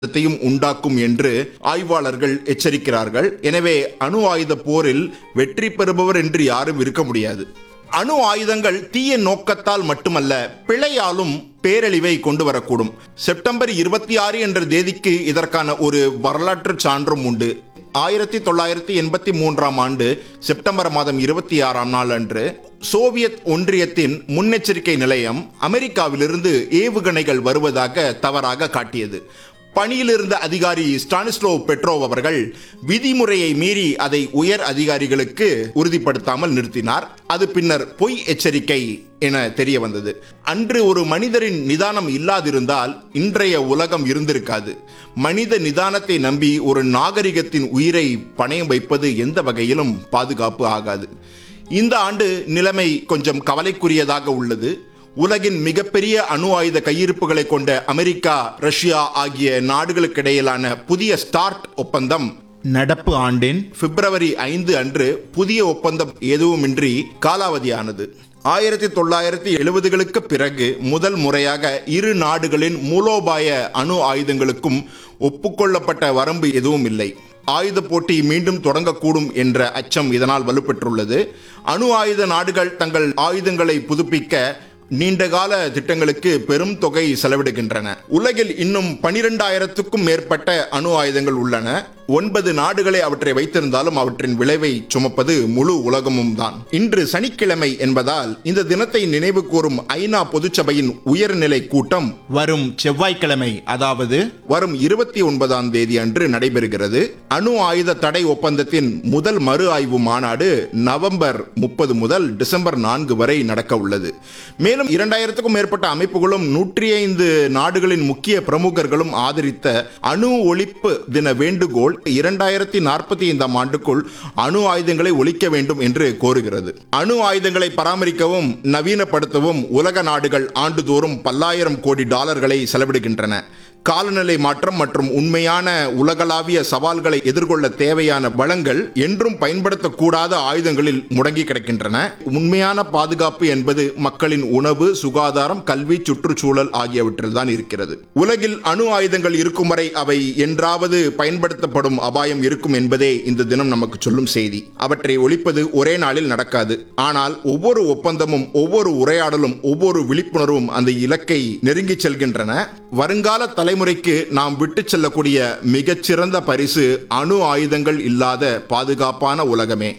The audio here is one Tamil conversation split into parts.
த்தையும் உண்டாக்கும் என்று ஆய்வாளர்கள் எச்சரிக்கிறார்கள் எனவே அணு ஆயுத போரில் வெற்றி பெறுபவர் என்று யாரும் இருக்க முடியாது அணு ஆயுதங்கள் தீய நோக்கத்தால் மட்டுமல்ல பிழையாலும் பேரழிவை கொண்டு வரக்கூடும் செப்டம்பர் இருபத்தி ஆறு என்ற தேதிக்கு இதற்கான ஒரு வரலாற்று சான்றும் உண்டு ஆயிரத்தி தொள்ளாயிரத்தி எண்பத்தி மூன்றாம் ஆண்டு செப்டம்பர் மாதம் இருபத்தி ஆறாம் நாள் அன்று சோவியத் ஒன்றியத்தின் முன்னெச்சரிக்கை நிலையம் அமெரிக்காவிலிருந்து ஏவுகணைகள் வருவதாக தவறாக காட்டியது பணியில் இருந்த அதிகாரி ஸ்டானிஸ்லோ பெட்ரோவ் அவர்கள் விதிமுறையை மீறி அதை உயர் அதிகாரிகளுக்கு உறுதிப்படுத்தாமல் நிறுத்தினார் அது பின்னர் பொய் எச்சரிக்கை என தெரிய வந்தது அன்று ஒரு மனிதரின் நிதானம் இல்லாதிருந்தால் இன்றைய உலகம் இருந்திருக்காது மனித நிதானத்தை நம்பி ஒரு நாகரிகத்தின் உயிரை பணயம் வைப்பது எந்த வகையிலும் பாதுகாப்பு ஆகாது இந்த ஆண்டு நிலைமை கொஞ்சம் கவலைக்குரியதாக உள்ளது உலகின் மிகப்பெரிய அணு ஆயுத கையிருப்புகளை கொண்ட அமெரிக்கா ரஷ்யா ஆகிய நாடுகளுக்கிடையிலான புதிய ஸ்டார்ட் ஒப்பந்தம் நடப்பு ஆண்டின் பிப்ரவரி ஐந்து அன்று புதிய ஒப்பந்தம் எதுவுமின்றி காலாவதியானது ஆயிரத்தி தொள்ளாயிரத்தி எழுபதுகளுக்கு பிறகு முதல் முறையாக இரு நாடுகளின் மூலோபாய அணு ஆயுதங்களுக்கும் ஒப்புக்கொள்ளப்பட்ட வரம்பு எதுவும் இல்லை ஆயுத போட்டி மீண்டும் தொடங்கக்கூடும் என்ற அச்சம் இதனால் வலுப்பெற்றுள்ளது அணு ஆயுத நாடுகள் தங்கள் ஆயுதங்களை புதுப்பிக்க நீண்டகால திட்டங்களுக்கு பெரும் தொகை செலவிடுகின்றன உலகில் இன்னும் பனிரெண்டாயிரத்துக்கும் மேற்பட்ட அணு ஆயுதங்கள் உள்ளன ஒன்பது நாடுகளை அவற்றை வைத்திருந்தாலும் அவற்றின் விளைவை சுமப்பது முழு உலகமும் தான் இன்று சனிக்கிழமை என்பதால் இந்த தினத்தை நினைவு கூறும் ஐநா பொதுச்சபையின் உயர்நிலை கூட்டம் வரும் செவ்வாய்க்கிழமை அதாவது வரும் இருபத்தி ஒன்பதாம் தேதி அன்று நடைபெறுகிறது அணு ஆயுத தடை ஒப்பந்தத்தின் முதல் மறு ஆய்வு மாநாடு நவம்பர் முப்பது முதல் டிசம்பர் நான்கு வரை நடக்க உள்ளது மேலும் இரண்டாயிரத்துக்கும் மேற்பட்ட அமைப்புகளும் நூற்றி ஐந்து நாடுகளின் முக்கிய பிரமுகர்களும் ஆதரித்த அணு ஒழிப்பு தின வேண்டுகோள் இரண்டாயிரத்தி நாற்பத்தி ஐந்தாம் ஆண்டுக்குள் அணு ஆயுதங்களை ஒழிக்க வேண்டும் என்று கோருகிறது அணு ஆயுதங்களை பராமரிக்கவும் நவீனப்படுத்தவும் உலக நாடுகள் ஆண்டுதோறும் பல்லாயிரம் கோடி டாலர்களை செலவிடுகின்றன காலநிலை மாற்றம் மற்றும் உண்மையான உலகளாவிய சவால்களை எதிர்கொள்ள தேவையான வளங்கள் என்றும் பயன்படுத்தக்கூடாத ஆயுதங்களில் முடங்கி கிடக்கின்றன உண்மையான பாதுகாப்பு என்பது மக்களின் உணவு சுகாதாரம் கல்வி சுற்றுச்சூழல் ஆகியவற்றில் தான் இருக்கிறது உலகில் அணு ஆயுதங்கள் இருக்கும் வரை அவை என்றாவது பயன்படுத்தப்படும் அபாயம் இருக்கும் என்பதே இந்த தினம் நமக்கு சொல்லும் செய்தி அவற்றை ஒழிப்பது ஒரே நாளில் நடக்காது ஆனால் ஒவ்வொரு ஒப்பந்தமும் ஒவ்வொரு உரையாடலும் ஒவ்வொரு விழிப்புணர்வும் அந்த இலக்கை நெருங்கிச் செல்கின்றன வருங்கால தலைமுறைக்கு நாம் விட்டு செல்லக்கூடிய மிகச்சிறந்த பரிசு அணு ஆயுதங்கள் இல்லாத பாதுகாப்பான உலகமே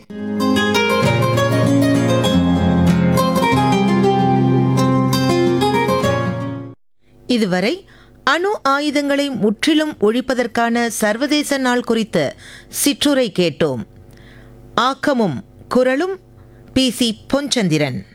இதுவரை அணு ஆயுதங்களை முற்றிலும் ஒழிப்பதற்கான சர்வதேச நாள் குறித்த சிற்றுரை கேட்டோம் ஆக்கமும் குரலும் பி சி பொன்சந்திரன்